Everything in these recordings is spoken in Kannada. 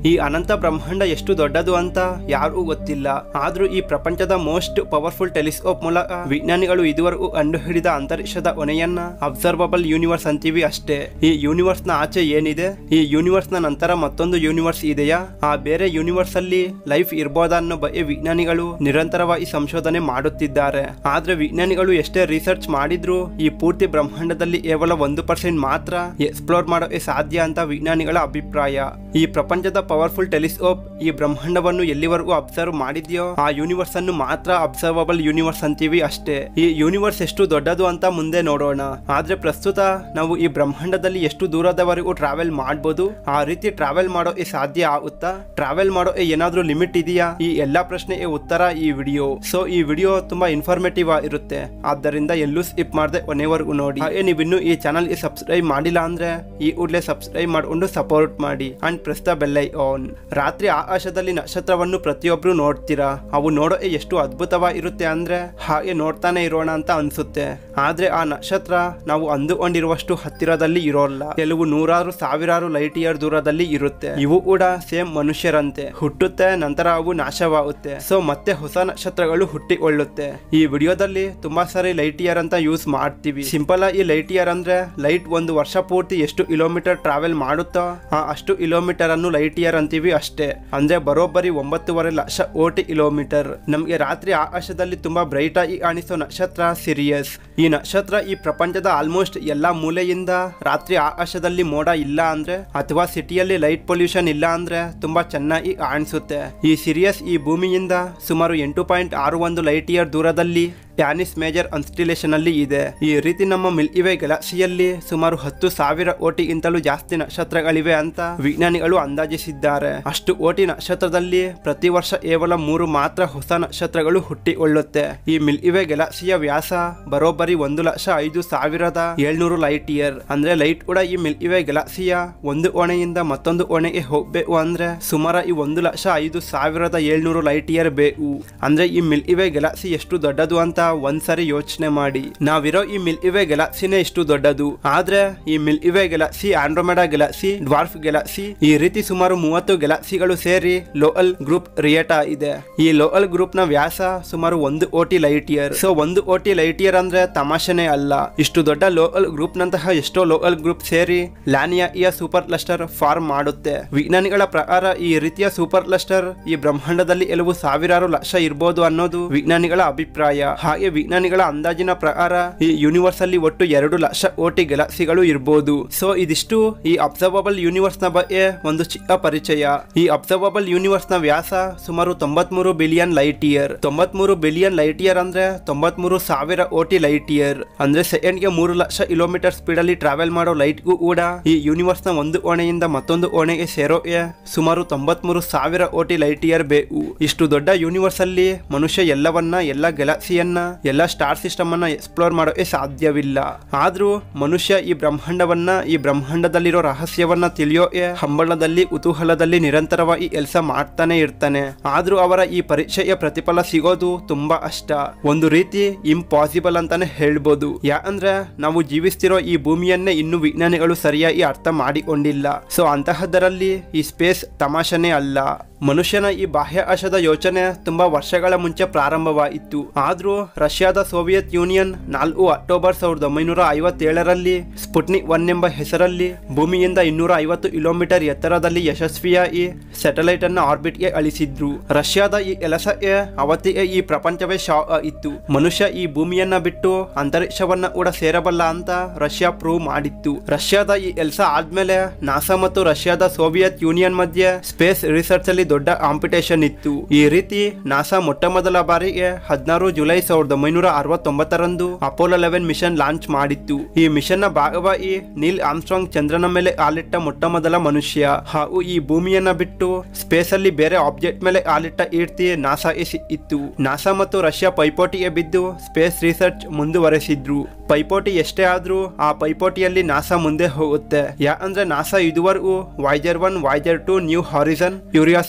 ಈ ಅನಂತ ಬ್ರಹ್ಮಾಂಡ ಎಷ್ಟು ದೊಡ್ಡದು ಅಂತ ಯಾರಿಗೂ ಗೊತ್ತಿಲ್ಲ ಆದ್ರೂ ಈ ಪ್ರಪಂಚದ ಮೋಸ್ಟ್ ಪವರ್ಫುಲ್ ಟೆಲಿಸ್ಕೋಪ್ ಮೂಲಕ ವಿಜ್ಞಾನಿಗಳು ಇದುವರೆಗೂ ಕಂಡುಹಿಡಿದ ಅಂತರಿಕ್ಷದ ಹೊನೆಯನ್ನ ಅಬ್ಸರ್ವಬಲ್ ಯೂನಿವರ್ಸ್ ಅಂತೀವಿ ಅಷ್ಟೇ ಈ ಯೂನಿವರ್ಸ್ ನ ಆಚೆ ಏನಿದೆ ಈ ಯೂನಿವರ್ಸ್ ನ ನಂತರ ಮತ್ತೊಂದು ಯೂನಿವರ್ಸ್ ಇದೆಯಾ ಆ ಬೇರೆ ಯೂನಿವರ್ಸ್ ಅಲ್ಲಿ ಲೈಫ್ ಇರ್ಬೋದಾ ಅನ್ನೋ ಬಗ್ಗೆ ವಿಜ್ಞಾನಿಗಳು ನಿರಂತರವಾಗಿ ಸಂಶೋಧನೆ ಮಾಡುತ್ತಿದ್ದಾರೆ ಆದ್ರೆ ವಿಜ್ಞಾನಿಗಳು ಎಷ್ಟೇ ರಿಸರ್ಚ್ ಮಾಡಿದ್ರು ಈ ಪೂರ್ತಿ ಬ್ರಹ್ಮಾಂಡದಲ್ಲಿ ಕೇವಲ ಒಂದು ಪರ್ಸೆಂಟ್ ಮಾತ್ರ ಎಕ್ಸ್ಪ್ಲೋರ್ ಮಾಡೋಕೆ ಸಾಧ್ಯ ಅಂತ ವಿಜ್ಞಾನಿಗಳ ಅಭಿಪ್ರಾಯ ಈ ಪ್ರಪಂಚದ ಪವರ್ಫುಲ್ ಟೆಲಿಸ್ಕೋಪ್ ಈ ಬ್ರಹ್ಮಾಂಡವನ್ನು ಎಲ್ಲಿವರೆಗೂ ಅಬ್ಸರ್ವ್ ಮಾಡಿದ್ಯೋ ಆ ಯೂನಿವರ್ಸ್ ಅನ್ನು ಮಾತ್ರ ಅಬ್ಸರ್ವಬಲ್ ಯೂನಿವರ್ಸ್ ಅಂತೀವಿ ಅಷ್ಟೇ ಈ ಯೂನಿವರ್ಸ್ ಎಷ್ಟು ದೊಡ್ಡದು ಅಂತ ಮುಂದೆ ನೋಡೋಣ ಆದ್ರೆ ಪ್ರಸ್ತುತ ನಾವು ಈ ಬ್ರಹ್ಮಾಂಡದಲ್ಲಿ ಎಷ್ಟು ದೂರದವರೆಗೂ ಟ್ರಾವೆಲ್ ಮಾಡ್ಬೋದು ಆ ರೀತಿ ಟ್ರಾವೆಲ್ ಮಾಡೋಕೆ ಸಾಧ್ಯ ಆಗುತ್ತಾ ಟ್ರಾವೆಲ್ ಮಾಡೋ ಏನಾದ್ರೂ ಲಿಮಿಟ್ ಇದೆಯಾ ಈ ಎಲ್ಲಾ ಪ್ರಶ್ನೆಗೆ ಉತ್ತರ ಈ ವಿಡಿಯೋ ಸೊ ಈ ವಿಡಿಯೋ ತುಂಬಾ ಇನ್ಫಾರ್ಮೇಟಿವ್ ಆಗಿರುತ್ತೆ ಆದ್ದರಿಂದ ಎಲ್ಲೂ ಸ್ಕಿಪ್ ಮಾಡದೆ ಕೊನೆವರೆಗೂ ನೋಡಿ ಹಾಗೆ ನೀವು ಇನ್ನೂ ಈ ಚಾನಲ್ ಗೆ ಸಬ್ಸ್ಕ್ರೈಬ್ ಮಾಡಿಲ್ಲ ಅಂದ್ರೆ ಈ ಕೂಡಲೇ ಸಬ್ಸ್ಕ್ರೈಬ್ ಮಾಡ್ಕೊಂಡು ಸಪೋರ್ಟ್ ಮಾಡಿ and press the bell on ರಾತ್ರಿ ಆಕಾಶದಲ್ಲಿ ನಕ್ಷತ್ರವನ್ನು ಪ್ರತಿಯೊಬ್ರು ನೋಡ್ತೀರಾ ಅವು ನೋಡೋ ಎಷ್ಟು ಅದ್ಭುತವಾಗಿರುತ್ತೆ ಅಂದ್ರೆ ಹಾಗೆ ನೋಡ್ತಾನೆ ಇರೋಣ ಅಂತ ಅನ್ಸುತ್ತೆ ಆದ್ರೆ ಆ ನಕ್ಷತ್ರ ನಾವು ಅಂದುಕೊಂಡಿರುವಷ್ಟು ಹತ್ತಿರದಲ್ಲಿ ಇರೋಲ್ಲ ಕೆಲವು ನೂರಾರು ಸಾವಿರಾರು ಲೈಟ್ ಇಯರ್ ದೂರದಲ್ಲಿ ಇರುತ್ತೆ ಇವು ಕೂಡ ಸೇಮ್ ಮನುಷ್ಯರಂತೆ ಹುಟ್ಟುತ್ತೆ ನಂತರ ಅವು ನಾಶವಾಗುತ್ತೆ ಸೊ ಮತ್ತೆ ಹೊಸ ನಕ್ಷತ್ರಗಳು ಹುಟ್ಟಿಕೊಳ್ಳುತ್ತೆ ಈ ವಿಡಿಯೋದಲ್ಲಿ ತುಂಬಾ ಸಾರಿ ಲೈಟ್ ಇಯರ್ ಅಂತ ಯೂಸ್ ಮಾಡ್ತೀವಿ ಸಿಂಪಲ್ ಆಗಿ ಲೈಟ್ ಇಯರ್ ಅಂದ್ರೆ ಲೈಟ್ ಒಂದು ವರ್ಷ ಪೂರ್ತಿ ಎಷ್ಟು ಕಿಲೋಮೀಟರ್ ಟ್ರಾವೆಲ್ ಮಾಡುತ್ತೋ ಆ ಅಷ್ಟು ಕಿಲೋಮೀಟರ್ ಅನ್ನು ಲೈಟ್ ಇಯರ್ ಅಂತೀವಿ ಅಷ್ಟೇ ಅಂದ್ರೆ ಬರೋಬ್ಬರಿ ಒಂಬತ್ತುವರೆ ಲಕ್ಷ ಕೋಟಿ ಕಿಲೋಮೀಟರ್ ನಮ್ಗೆ ರಾತ್ರಿ ಆಕಾಶದಲ್ಲಿ ತುಂಬಾ ಬ್ರೈಟ್ ಆಗಿ ಕಾಣಿಸೋ ನಕ್ಷತ್ರ ಸಿರಿಯಸ್ ಈ ನಕ್ಷತ್ರ ಈ ಪ್ರಪಂಚದ ಆಲ್ಮೋಸ್ಟ್ ಎಲ್ಲಾ ಮೂಲೆಯಿಂದ ರಾತ್ರಿ ಆಕಾಶದಲ್ಲಿ ಮೋಡ ಇಲ್ಲ ಅಂದ್ರೆ ಅಥವಾ ಸಿಟಿಯಲ್ಲಿ ಲೈಟ್ ಪೊಲ್ಯೂಷನ್ ಇಲ್ಲ ಅಂದ್ರೆ ತುಂಬಾ ಚೆನ್ನಾಗಿ ಕಾಣಿಸುತ್ತೆ ಈ ಸಿರಿಯಸ್ ಈ ಭೂಮಿಯಿಂದ ಸುಮಾರು ಎಂಟು ಪಾಯಿಂಟ್ ಆರು ಒಂದು ಲೈಟ್ ಇಯರ್ ದೂರದಲ್ಲಿ ಟ್ಯಾನಿಸ್ ಮೇಜರ್ ಅನ್ಸ್ಟಿಲೇಷನ್ ಅಲ್ಲಿ ಇದೆ ಈ ರೀತಿ ನಮ್ಮ ಮಿಲ್ಕಿವೇ ಗ್ಯಾಲಕ್ಸಿಯಲ್ಲಿ ಸುಮಾರು ಹತ್ತು ಸಾವಿರ ಕೋಟಿಗಿಂತಲೂ ಜಾಸ್ತಿ ನಕ್ಷತ್ರಗಳಿವೆ ಅಂತ ವಿಜ್ಞಾನಿಗಳು ಅಂದಾಜಿಸಿದ್ದಾರೆ ಅಷ್ಟು ಕೋಟಿ ನಕ್ಷತ್ರದಲ್ಲಿ ಪ್ರತಿ ವರ್ಷ ಕೇವಲ ಮೂರು ಮಾತ್ರ ಹೊಸ ನಕ್ಷತ್ರಗಳು ಹುಟ್ಟಿಕೊಳ್ಳುತ್ತೆ ಈ ಮಿಲ್ಕಿವೇ ಗ್ಯಾಲಕ್ಸಿಯ ವ್ಯಾಸ ಬರೋಬ್ಬರಿ ಒಂದು ಲಕ್ಷ ಐದು ಸಾವಿರದ ಏಳ್ನೂರು ಲೈಟ್ ಇಯರ್ ಅಂದ್ರೆ ಲೈಟ್ ಕೂಡ ಈ ಮಿಲ್ಕಿವೇ ಗ್ಯಾಲಕ್ಸಿಯ ಒಂದು ಕೋಣೆಯಿಂದ ಮತ್ತೊಂದು ಕೋಣೆಗೆ ಹೋಗ್ಬೇಕು ಅಂದ್ರೆ ಸುಮಾರು ಈ ಒಂದು ಲಕ್ಷ ಐದು ಸಾವಿರದ ಏಳ್ನೂರು ಲೈಟ್ ಇಯರ್ ಬೇಕು ಅಂದ್ರೆ ಈ ಮಿಲ್ಕಿವೇ ಗ್ಯಾಲಕ್ಸಿ ಎಷ್ಟು ದೊಡ್ಡದು ಅಂತ ಒಂದ್ಸರಿ ಯೋಚನೆ ಮಾಡಿ ನಾವಿರೋ ಈ ಮಿಲ್ಕಿವೇ ಗ್ಯಾಲಕ್ಸಿನೇ ಇಷ್ಟು ದೊಡ್ಡದು ಆದ್ರೆ ಈ Milky Way galaxy Andromeda galaxy dwarf galaxy ಈ ರೀತಿ ಸುಮಾರು ಮೂವತ್ತು ಗ್ಯಾಲಕ್ಸಿಗಳು ಸೇರಿ ಲೋಯಲ್ ಗ್ರೂಪ್ ರಿಯೇಟಾ ಇದೆ ಈ ಲೋಯಲ್ ಗ್ರೂಪ್ ನ ವ್ಯಾಸ ಸುಮಾರು ಒಂದು ಓಟಿ ಲೈಟ್ ಇಯರ್ ಸೊ ಒಂದು ಓಟಿ ಲೈಟ್ ಇಯರ್ ಅಂದ್ರೆ ತಮಾಷೆನೇ ಅಲ್ಲ ಇಷ್ಟು ದೊಡ್ಡ ಲೋಯಲ್ ಗ್ರೂಪ್ ನಂತಹ ಎಷ್ಟೋ ಲೋಯಲ್ ಗ್ರೂಪ್ ಸೇರಿ Laniakea supercluster form ಮಾಡುತ್ತೆ ವಿಜ್ಞಾನಿಗಳ ಪ್ರಕಾರ ಈ ರೀತಿಯ ಸೂಪರ್ ಕ್ಲಸ್ಟರ್ ಈ ಬ್ರಹ್ಮಾಂಡದಲ್ಲಿ ಕೆಲವು ಸಾವಿರಾರು ಲಕ್ಷ ಇರಬಹುದು ಅನ್ನೋದು ವಿಜ್ಞಾನಿಗಳ ಅಭಿಪ್ರಾಯ ಹಾಗೆ ವಿಜ್ಞಾನಿಗಳ ಅಂದಾಜಿನ ಪ್ರಕಾರ ಈ ಯೂನಿವರ್ಸ್ ಅಲ್ಲಿ ಒಟ್ಟು ಎರಡು ಲಕ್ಷ ಕೋಟಿ ಗ್ಯಾಲಕ್ಸಿಗಳು ಇರಬಹುದು ಸೊ ಇದಿಷ್ಟು ಈ ಅಬ್ಸರ್ವಬಲ್ ಯೂನಿವರ್ಸ್ ನ ಬಗ್ಗೆ ಒಂದು ಚಿಕ್ಕ ಪರಿಚಯ ಈ ಅಬ್ಸರ್ವಬಲ್ ಯೂನಿವರ್ಸ್ ನ ವ್ಯಾಸ ಸುಮಾರು ತೊಂಬತ್ಮೂರು ಬಿಲಿಯನ್ ಲೈಟ್ ಇಯರ್ ತೊಂಬತ್ಮೂರು ಬಿಲಿಯನ್ ಲೈಟ್ ಇಯರ್ ಅಂದ್ರೆ ತೊಂಬತ್ಮೂರು ಸಾವಿರ ಕೋಟಿ ಲೈಟ್ ಇಯರ್ ಅಂದ್ರೆ ಸೆಕೆಂಡ್ ಗೆ ಮೂರು ಲಕ್ಷ ಕಿಲೋಮೀಟರ್ ಸ್ಪೀಡ್ ಅಲ್ಲಿ ಟ್ರಾವೆಲ್ ಮಾಡೋ ಲೈಟ್ಗೂ ಕೂಡ ಈ ಯೂನಿವರ್ಸ್ ನ ಒಂದು ಕೋಣೆಯಿಂದ ಮತ್ತೊಂದು ಕೋಣೆಗೆ ಸೇರೋಕೆ ಸುಮಾರು ತೊಂಬತ್ಮೂರು ಸಾವಿರ ಕೋಟಿ ಲೈಟ್ ಇಯರ್ ಬೇಕು ಇಷ್ಟು ದೊಡ್ಡ ಯೂನಿವರ್ಸ್ ಅಲ್ಲಿ ಮನುಷ್ಯ ಎಲ್ಲವನ್ನ ಎಲ್ಲ ಗ್ಯಾಲಕ್ಸಿಯನ್ನ ಎಲ್ಲ ಸ್ಟಾರ್ ಸಿಸ್ಟಮ್ ಅನ್ನ ಎಕ್ಸ್ಪ್ಲೋರ್ ಮಾಡೋಕೆ ಸಾಧ್ಯವಿಲ್ಲ ಆದ್ರೂ ಮನುಷ್ಯ ಈ ಬ್ರಹ್ಮಾಂಡವನ್ನ ಈ ಬ್ರಹ್ಮಾಂಡದಲ್ಲಿರೋ ರಹಸ್ಯವನ್ನ ತಿಳಿಯೋಕೆ ಹಂಬಲದಲ್ಲಿ ಕುತೂಹಲದಲ್ಲಿ ನಿರಂತರವಾಗಿ ಕೆಲಸ ಮಾಡ್ತಾನೆ ಇರ್ತಾನೆ ಆದ್ರೂ ಅವರ ಈ ಪರೀಕ್ಷೆಯ ಪ್ರತಿಫಲ ಸಿಗೋದು ತುಂಬಾ ಅಷ್ಟ ಒಂದು ರೀತಿ ಇಂಪಾಸಿಬಲ್ ಅಂತಾನೆ ಹೇಳ್ಬೋದು ಯಾಕಂದ್ರೆ ನಾವು ಜೀವಿಸ್ತಿರೋ ಈ ಭೂಮಿಯನ್ನೇ ಇನ್ನು ವಿಜ್ಞಾನಿಗಳು ಸರಿಯಾಗಿ ಅರ್ಥ ಮಾಡಿಕೊಂಡಿಲ್ಲ ಸೊ ಅಂತಹದರಲ್ಲಿ ಈ ಸ್ಪೇಸ್ ತಮಾಷೆನೇ ಅಲ್ಲ ಮನುಷ್ಯನ ಈ ಬಾಹ್ಯಾಕಾಶದ ಯೋಚನೆ ತುಂಬಾ ವರ್ಷಗಳ ಮುಂಚೆ ಪ್ರಾರಂಭವಾಯಿತು ಆದ್ರೂ ರಷ್ಯಾದ ಸೋವಿಯತ್ ಯೂನಿಯನ್ ನಾಲ್ಕು ಅಕ್ಟೋಬರ್ ಸಾವಿರದ ಒಂಬೈನೂರ ಐವತ್ತೇಳರಲ್ಲಿ ಸ್ಪುಟ್ನಿಕ್ ಒನ್ ಎಂಬ ಹೆಸರಲ್ಲಿ ಭೂಮಿಯಿಂದ ಇನ್ನೂರ ಐವತ್ತು ಕಿಲೋಮೀಟರ್ ಎತ್ತರದಲ್ಲಿ ಯಶಸ್ವಿಯಾಗಿ ಸ್ಯಾಟಲೈಟ್ ಅನ್ನ ಆರ್ಬಿಟ್ ಗೆ ಅಳಿಸಿದ್ರು ರಷ್ಯಾದ ಈ ಕೆಲಸಕ್ಕೆ ಅವತ್ತಿಗೆ ಈ ಪ್ರಪಂಚವೇ ಶಾಕ್ ಇತ್ತು ಮನುಷ್ಯ ಈ ಭೂಮಿಯನ್ನ ಬಿಟ್ಟು ಅಂತರಿಕ್ಷವನ್ನ ಕೂಡ ಸೇರಬಲ್ಲ ಅಂತ ರಷ್ಯಾ ಪ್ರೂವ್ ಮಾಡಿತ್ತು ರಷ್ಯಾದ ಈ ಕೆಲಸ ಆದ್ಮೇಲೆ ನಾಸಾ ಮತ್ತು ರಷ್ಯಾದ ಸೋವಿಯತ್ ಯೂನಿಯನ್ ಮಧ್ಯೆ ಸ್ಪೇಸ್ ರಿಸರ್ಚ್ ಅಲ್ಲಿ ದೊಡ್ಡ ಕಾಂಪಿಟೇಷನ್ ಇತ್ತು ಈ ರೀತಿ ನಾಸಾ ಮೊಟ್ಟ ಮೊದಲ ಬಾರಿಗೆ ಹದಿನಾರು ಜುಲೈ ಸಾವಿರದ ಒಂಬೈನೂರ ಅರವತ್ತೊಂಬತ್ತರಂದು ಅಪೋಲೋ ಲೆವೆನ್ ಮಿಷನ್ ಲಾಂಚ್ ಮಾಡಿತ್ತು ಈ ಮಿಷನ್ ನ ಭಾಗವಾಗಿ ನೀಲ್ ಆಮ್ಸ್ಟ್ರಾಂಗ್ ಚಂದ್ರನ ಮೇಲೆ ಕಾಲಿಟ್ಟ ಮೊಟ್ಟ ಮೊದಲ ಮನುಷ್ಯ ಹಾಗೂ ಈ ಭೂಮಿಯನ್ನ ಬಿಟ್ಟು ಸ್ಪೇಸ್ ಅಲ್ಲಿ ಬೇರೆ ಆಬ್ಜೆಕ್ಟ್ ಮೇಲೆ ಕಾಲಿಟ್ಟ ಕೀರ್ತಿ ನಾಸಾ ಇತ್ತು ನಾಸಾ ಮತ್ತು ರಷ್ಯಾ ಪೈಪೋಟಿಗೆ ಬಿದ್ದು ಸ್ಪೇಸ್ ರಿಸರ್ಚ್ ಮುಂದುವರೆಸಿದ್ರು ಪೈಪೋಟಿ ಎಷ್ಟೇ ಆದ್ರೂ ಆ ಪೈಪೋಟಿಯಲ್ಲಿ ನಾಸಾ ಮುಂದೆ ಹೋಗುತ್ತೆ ಯಾಕಂದ್ರೆ ನಾಸಾ ಇದುವರೆಗೂ Voyager one Voyager two New Horizon Curiosity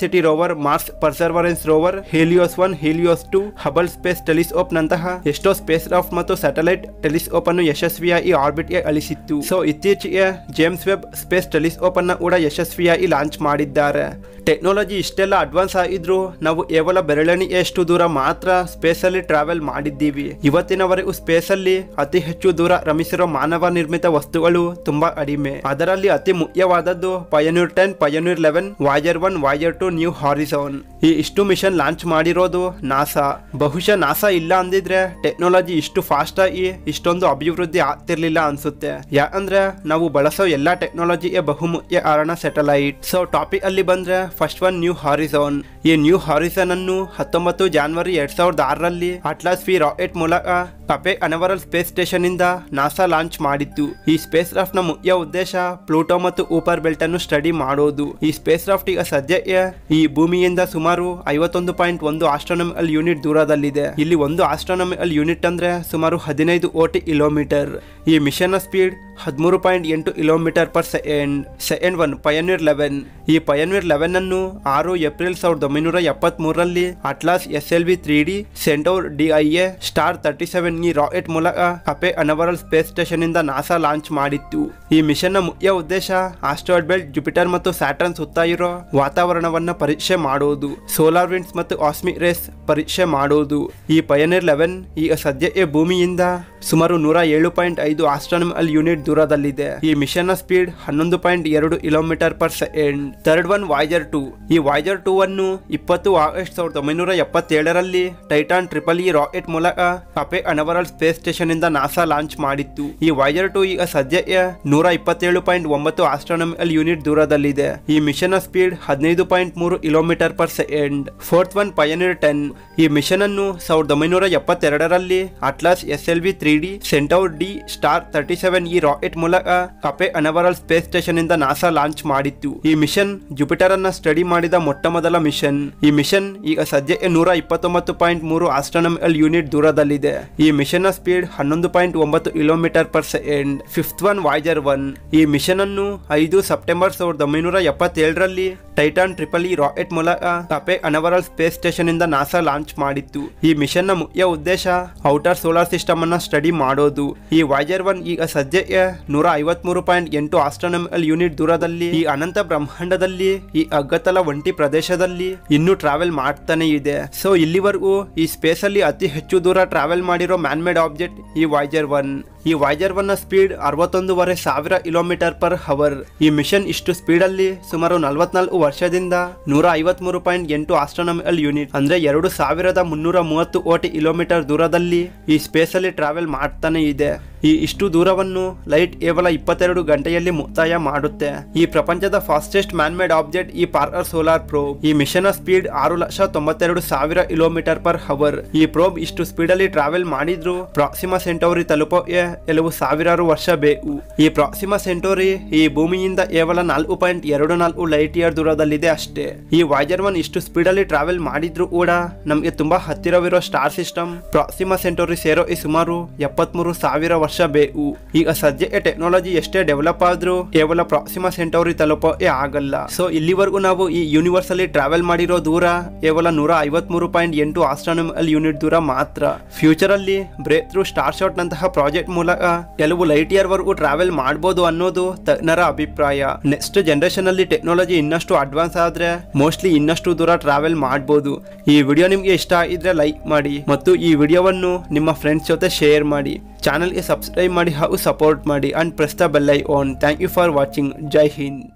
Curiosity rover Mars Perseverance rover Helios one Helios two Hubble space telescope ನಂತಹ ಎಷ್ಟೋ ಸ್ಪೇಸ್ ಕ್ರಾಫ್ಟ್ ಮತ್ತು ಸ್ಯಾಟಲೈಟ್ ಟೆಲಿಸ್ಕೋಪ್ ಅನ್ನು ಯಶಸ್ವಿಯಾಗಿ ಆರ್ಬಿಟ್ ಗೆ ಅಳಿಸಿತ್ತು ಸೊ ಇತ್ತೀಚೆಗೆ ಜೇಮ್ಸ್ ವೆಬ್ ಸ್ಪೇಸ್ ಟೆಲಿಸ್ಕೋಪ್ ಅನ್ನ ಕೂಡ ಯಶಸ್ವಿಯಾಗಿ ಲಾಂಚ್ ಮಾಡಿದ್ದಾರೆ ಟೆಕ್ನಾಲಜಿ ಇಷ್ಟೆಲ್ಲ ಅಡ್ವಾನ್ಸ್ ಆಗಿದ್ರು ನಾವು ಕೇವಲ ಬೆರಳೆಣಿಯಷ್ಟು ದೂರ ಮಾತ್ರ ಸ್ಪೇಸ್ ಅಲ್ಲಿ ಟ್ರಾವೆಲ್ ಮಾಡಿದ್ದೀವಿ ಇವತ್ತಿನವರೆಗೂ ಸ್ಪೇಸ್ ಅಲ್ಲಿ ಅತಿ ಹೆಚ್ಚು ದೂರ ರಮಿಸಿರೋ ಮಾನವ ನಿರ್ಮಿತ ವಸ್ತುಗಳು ತುಂಬಾ ಕಡಿಮೆ ಅದರಲ್ಲಿ ಅತಿ ಮುಖ್ಯವಾದದ್ದು Pioneer ten Pioneer eleven Voyager one Voyager two New Horizon ಈ ಇಷ್ಟು ಮಿಷನ್ ಲಾಂಚ್ ಮಾಡಿರೋದು ನಾಸಾ ಬಹುಶಃ ನಾಸಾ ಇಲ್ಲ ಅಂದಿದ್ರೆ ಟೆಕ್ನಾಲಜಿ ಇಷ್ಟು ಫಾಸ್ಟ್ ಆಗಿ ಇಷ್ಟೊಂದು ಅಭಿವೃದ್ಧಿ ಆಗ್ತಿರ್ಲಿಲ್ಲ ಅನ್ಸುತ್ತೆ ಯಾಕಂದ್ರೆ ನಾವು ಬಳಸೋ ಎಲ್ಲಾ ಟೆಕ್ನಾಲಜಿಗೆ ಬಹುಮುಖ್ಯ ಕಾರಣ ಸ್ಯಾಟಲೈಟ್ ಸೊ ಟಾಪಿಕ್ ಅಲ್ಲಿ ಬಂದ್ರೆ ಫಸ್ಟ್ ಒನ್ ನ್ಯೂ ಹಾರಿಸೋನ್ ಈ ನ್ಯೂ ಹಾರಿಸನ್ ಅನ್ನು ಹತ್ತೊಂಬತ್ತು ಜಾನ್ವರಿ ಎರಡ್ ಸಾವಿರದ ಆರರಲ್ಲಿ ಅಟ್ಲಾಸ್ ವಿ ರಾಕೆಟ್ ಮೂಲಕ ಕಪೆ ಅನವರಲ್ ಸ್ಪೇಸ್ ಸ್ಟೇಷನ್ ಇಂದ ನಾಸಾ ಲಾಂಚ್ ಮಾಡಿತ್ತು ಈ ಸ್ಪೇಸ್ ಕ್ರಾಫ್ಟ್ ನ ಮುಖ್ಯ ಉದ್ದೇಶ ಪ್ಲೂಟೋ ಮತ್ತು ಊಪರ್ ಬೆಲ್ಟ್ ಅನ್ನು ಸ್ಟಡಿ ಮಾಡೋದು ಈ ಸ್ಪೇಸ್ ಕ್ರಾಫ್ಟ್ ಈಗ ಸದ್ಯಕ್ಕೆ ಈ ಭೂಮಿಯಿಂದ ಸುಮಾರು ಐವತ್ತೊಂದು ಪಾಯಿಂಟ್ ಒಂದು ಆಸ್ಟ್ರೋನಮಿಕಲ್ ಯೂನಿಟ್ ದೂರದಲ್ಲಿದೆ ಇಲ್ಲಿ ಒಂದು ಆಸ್ಟ್ರೋನಮಿಕಲ್ ಯೂನಿಟ್ ಅಂದ್ರೆ ಸುಮಾರು ಹದಿನೈದು ಓಟಿ ಕಿಲೋಮೀಟರ್ ಈ ಮಿಷನ್ ನ ಸ್ಪೀಡ್ ಹದಿಮೂರು ಪಾಯಿಂಟ್ ಎಂಟು kilometre per second second one Pioneer eleven ಈ ಪಯನ್ವೀರ್ ಲೆವೆನ್ ಅನ್ನು ಆರು ಏಪ್ರಿಲ್ ಸಾವಿರದ ಒಂಬೈನೂರ ಎಪ್ಪತ್ತ್ ಮೂರರಲ್ಲಿ Atlas S L V three D Centaur D I A Star thirty seven ಈ ರಾಕೆಟ್ ಮೂಲಕ ಕಪೆ ಅನವರಲ್ ಸ್ಪೇಸ್ ಸ್ಟೇಷನ್ ಇಂದ ನಾಸಾ ಲಾಂಚ್ ಮಾಡಿತ್ತು ಈ ಮಿಷನ್ ನ ಮುಖ್ಯ ಉದ್ದೇಶ ಆಸ್ಟ್ರಾಯ್ಡ್ ಬೆಲ್ಟ್ ಜುಪಿಟರ್ ಮತ್ತು ಸ್ಯಾಟರ್ನ್ ಸುತ್ತ ಇರೋ ವಾತಾವರಣವನ್ನ ಪರೀಕ್ಷೆ ಮಾಡುವುದು ಸೋಲಾರ್ ವಿಂಡ್ಸ್ ಮತ್ತು ಆಸ್ಮಿಕ್ ರೇಸ್ ಪರೀಕ್ಷೆ ಮಾಡುವುದು ಈ ಪಯನೀರ್ ಲೆವೆನ್ ಈಗ ಸದ್ಯಕ್ಕೆ ಭೂಮಿಯಿಂದ ಸುಮಾರು ನೂರ ಏಳು ಪಾಯಿಂಟ್ ಐದು ಆಸ್ಟ್ರಾನಮಿಕಲ್ ಯೂನಿಟ್ ದೂರದಲ್ಲಿದೆ ಈ ಮಿಷನ್ ನ ಸ್ಪೀಡ್ ಹನ್ನೊಂದು ಪಾಯಿಂಟ್ ಎರಡು kilometre per second third one Voyager two ಈ ವಾಯ್ಜರ್ ಟೂ ಅನ್ನು ಇಪ್ಪತ್ತು ಆಗಸ್ಟ್ ಸಾವಿರದ ಒಂಬೈನೂರ ಎಪ್ಪತ್ತೇಳರಲ್ಲಿ ಟೈಟಾನ್ ಟ್ರಿಪಲ್ ಇ ರಾಕೆಟ್ ಮೂಲಕ ಕಪೆ ಅನವರಲ್ ಸ್ಪೇಸ್ ಸ್ಟೇಷನ್ ಇಂದ ನಾಸಾ ಲಾಂಚ್ ಮಾಡಿತ್ತು ಈ ವಾಯ್ಜರ್ ಟೂ ಈಗ ಸದ್ಯಕ್ಕೆ ನೂರ ಇಪ್ಪತ್ತೇಳು ಪಾಯಿಂಟ್ ಒಂಬತ್ತು ಆಸ್ಟ್ರಾನಮಿಕಲ್ ಯೂನಿಟ್ ದೂರದಲ್ಲಿದೆ ಈ ಮಿಷನ್ ನ ಸ್ಪೀಡ್ ಹದಿನೈದು ಪಾಯಿಂಟ್ ಮೂರು kilometre per second fourth one Pioneer ten ಈ ಮಿಷನ್ ಅನ್ನು ಸಾವಿರದ ಒಂಬೈನೂರ ಎಪ್ಪತ್ತೆರಡರಲ್ಲಿ Atlas S L V three D Centaur D Star thirty seven ಈ ರಾಕೆಟ್ ಮೂಲಕ ಕಪೆ ಅನವರಲ್ ಸ್ಪೇಸ್ ಸ್ಟೇಷನ್ ಇಂದ ನಾಸಾ ಲಾಂಚ್ ಮಾಡಿತ್ತು ಈ ಮಿಷನ್ ಜುಪಿಟರ್ ಅನ್ನ ಸ್ಟಡಿ ಮಾಡಿದ ಮೊಟ್ಟ ಮೊದಲ ಮಿಷನ್ ಈ ಮಿಷನ್ ಈಗ ಸದ್ಯಕ್ಕೆ ನೂರ ಇಪ್ಪತ್ತೊಂಬತ್ತು ಪಾಯಿಂಟ್ ಮೂರು ಆಸ್ಟ್ರಾನಮಿಕಲ್ ಯೂನಿಟ್ ದೂರದಲ್ಲಿದೆ ಈ ಮಿಷನ್ ನ ಸ್ಪೀಡ್ ಹನ್ನೊಂದು ಪಾಯಿಂಟ್ ಒಂಬತ್ತು kilometre per second fifth one Voyager one ಈ ಮಿಷನ್ ಅನ್ನು ಐದು ಸೆಪ್ಟೆಂಬರ್ ಸಾವಿರದ ಒಂಬೈನೂರ ಎಪ್ಪತ್ತೇಳರಲ್ಲಿ ಟೈಟಾನ್ ಟ್ರಿಪಲ್ ಇ ರಾಕೆಟ್ ಮೂಲಕ ಕಪೆ ಅನವರಲ್ ಸ್ಪೇಸ್ ಸ್ಟೇಷನ್ ಇಂದ ನಾಸಾ ಲಾಂಚ್ ಮಾಡಿತ್ತು ಈ ಮಿಷನ್ ನ ಮುಖ್ಯ ಉದ್ದೇಶ ಔಟರ್ ಸೋಲಾರ್ ಸಿಸ್ಟಮ್ ಅನ್ನ ಸ್ಟಡಿ ಮಾಡೋದು ಈ ವಾಯ್ಜರ್ ಒನ್ ಈಗ ಸದ್ಯಕ್ಕೆ ನೂರ ಐವತ್ಮೂರು ಪಾಯಿಂಟ್ ಎಂಟು ಆಸ್ಟ್ರಾನಮಿಕಲ್ ಯೂನಿಟ್ ದೂರದಲ್ಲಿ ಈ ಅನಂತ ಬ್ರಹ್ಮಾಂಡದಲ್ಲಿ ಈ ಅಗ್ಗತಲ ಒಂಟಿ ಪ್ರದೇಶದಲ್ಲಿ ಇನ್ನೂ ಟ್ರಾವೆಲ್ ಮಾಡ್ತಾನೆ ಇದೆ ಸೊ ಇಲ್ಲಿವರೆಗೂ ಈ ಸ್ಪೇಸ್ ಅಲ್ಲಿ ಅತಿ ಹೆಚ್ಚು ದೂರ ಟ್ರಾವೆಲ್ ಮಾಡಿರೋ ಮ್ಯಾನ್ ಮೇಡ್ ಆಬ್ಜೆಕ್ಟ್ ಈ ವಾಯ್ಜರ್ ಒನ್ ಈ ವಾಯ್ಜರ್ ಒನ್ ನ ಸ್ಪೀಡ್ ಅರವತ್ತೊಂದುವರೆ ಸಾವಿರ ಕಿಲೋಮೀಟರ್ ಪರ್ ಹವರ್ ಈ ಮಿಷನ್ ಇಷ್ಟು ಸ್ಪೀಡ್ ಅಲ್ಲಿ ಸುಮಾರು ನಲವತ್ನಾಲ್ಕು ವರ್ಷದಿಂದ ನೂರ ಐವತ್ಮೂರು ಪಾಯಿಂಟ್ ಎಂಟು ಆಸ್ಟ್ರೋನಮಿಕಲ್ ಯೂನಿಟ್ ಅಂದ್ರೆ ಎರಡು ಸಾವಿರದ ಮುನ್ನೂರ ಮೂವತ್ತು ಕೋಟಿ ಕಿಲೋಮೀಟರ್ ದೂರದಲ್ಲಿ ಈ ಸ್ಪೇಸ್ ಅಲ್ಲಿ ಟ್ರಾವೆಲ್ ಮಾಡ್ತಾನೆ ಇದೆ ಈ ಇಷ್ಟು ದೂರವನ್ನು ಲೈಟ್ ಕೇವಲ ಇಪ್ಪತ್ತೆರಡು ಗಂಟೆಯಲ್ಲಿ ಮುಕ್ತಾಯ ಮಾಡುತ್ತೆ ಈ ಪ್ರಪಂಚದ ಫಾಸ್ಟೆಸ್ಟ್ ಮ್ಯಾನ್ ಮೇಡ್ ಆಬ್ಜೆಕ್ಟ್ ಈ ಪಾರ್ಕರ್ ಸೋಲಾರ್ ಪ್ರೋಬ್ ಈ ಮಿಷನ್ ಸ್ಪೀಡ್ ಆರು ಲಕ್ಷ ತೊಂಬತ್ತೆರಡು ಸಾವಿರ ಕಿಲೋಮೀಟರ್ ಪರ್ ಹವರ್ ಈ ಪ್ರೋಬ್ ಇಷ್ಟು ಸ್ಪೀಡ್ ಅಲ್ಲಿ ಟ್ರಾವೆಲ್ ಮಾಡಿದ್ರು ಪ್ರಾಕ್ಸಿಮಾ ಸೆಂಟೋರಿ ತಲುಪೋಕೆ ಕೆಲವು ಸಾವಿರಾರು ವರ್ಷ ಬೇಕು ಈ ಪ್ರಾಕ್ಸಿಮಾ ಸೆಂಟೋರಿ ಈ ಭೂಮಿಯಿಂದ ಕೇವಲ ನಾಲ್ಕು ಪಾಯಿಂಟ್ ಎರಡು ನಾಲ್ಕು ಲೈಟ್ ಇಯರ್ ದೂರದಲ್ಲಿದೆ ಅಷ್ಟೇ ಈ ವಾಯ್ಜರ್ ಒನ್ ಇಷ್ಟು ಸ್ಪೀಡ್ ಅಲ್ಲಿ ಟ್ರಾವೆಲ್ ಮಾಡಿದ್ರು ಕೂಡ ನಮಗೆ ತುಂಬಾ ಹತ್ತಿರವಿರೋ ಸ್ಟಾರ್ ಸಿಸ್ಟಮ್ ಪ್ರಾಕ್ಸಿಮಾ ಸೆಂಟೋರಿ ಸೇರೋ ಈ ಸುಮಾರು ಎಪ್ಪತ್ಮೂರು ಸಾವಿರ ವರ್ಷ ಬೇಕು ಈಗ ಸದ್ಯಕ್ಕೆ ಟೆಕ್ನಾಲಜಿ ಎಷ್ಟೇ ಡೆವಲಪ್ ಆದ್ರೂ ಕೇವಲ ಪ್ರಾಕ್ಸಿಮಾ ಸೆಂಟೋರಿ ತಲುಪೋಕೆ ಆಗಲ್ಲ ಸೊ ಇಲ್ಲಿವರೆಗೂ ನಾವು ಈ ಯೂನಿವರ್ಸ್ ಅಲ್ಲಿ ಟ್ರಾವೆಲ್ ಮಾಡಿರೋ ದೂರ ಕೇವಲ ನೂರ ಐವತ್ಮೂರು ಪಾಯಿಂಟ್ ಎಂಟು ಆಸ್ಟ್ರಾನಮಿಕಲ್ ಯೂನಿಟ್ ದೂರ ಮಾತ್ರ ಫ್ಯೂಚರ್ ಅಲ್ಲಿ ಬ್ರೇಕ್ ಥ್ರೂ ಸ್ಟಾರ್ ಶಾಟ್ ನಂತಹ ಪ್ರಾಜೆಕ್ಟ್ ಮೂಲಕ ಕೆಲವು ಲೈಟ್ ಇಯರ್ ವರೆಗೂ ಟ್ರಾವೆಲ್ ಮಾಡಬಹುದು ಅನ್ನೋದು ತಜ್ಞರ ಅಭಿಪ್ರಾಯ ನೆಕ್ಸ್ಟ್ ಜನರೇಷನ್ ಅಲ್ಲಿ ಟೆಕ್ನಾಲಜಿ ಇನ್ನಷ್ಟು ಅಡ್ವಾನ್ಸ್ ಆದ್ರೆ ಮೋಸ್ಟ್ಲಿ ಇನ್ನಷ್ಟು ದೂರ ಟ್ರಾವೆಲ್ ಮಾಡಬಹುದು ಈ ವಿಡಿಯೋ ನಿಮ್ಗೆ ಇಷ್ಟ ಆಗಿದ್ರೆ ಲೈಕ್ ಮಾಡಿ ಮತ್ತು ಈ ವಿಡಿಯೋವನ್ನು ನಿಮ್ಮ ಫ್ರೆಂಡ್ಸ್ ಜೊತೆ ಶೇರ್ ಮಾಡಿ ಚಾನಲ್ಗೆ ಸಬ್ಸ್ಕ್ರೈಬ್ ಮಾಡಿ ಹಾಗೂ ಸಪೋರ್ಟ್ ಮಾಡಿ and press the bell icon thank you for watching ಜೈ ಹಿಂದ್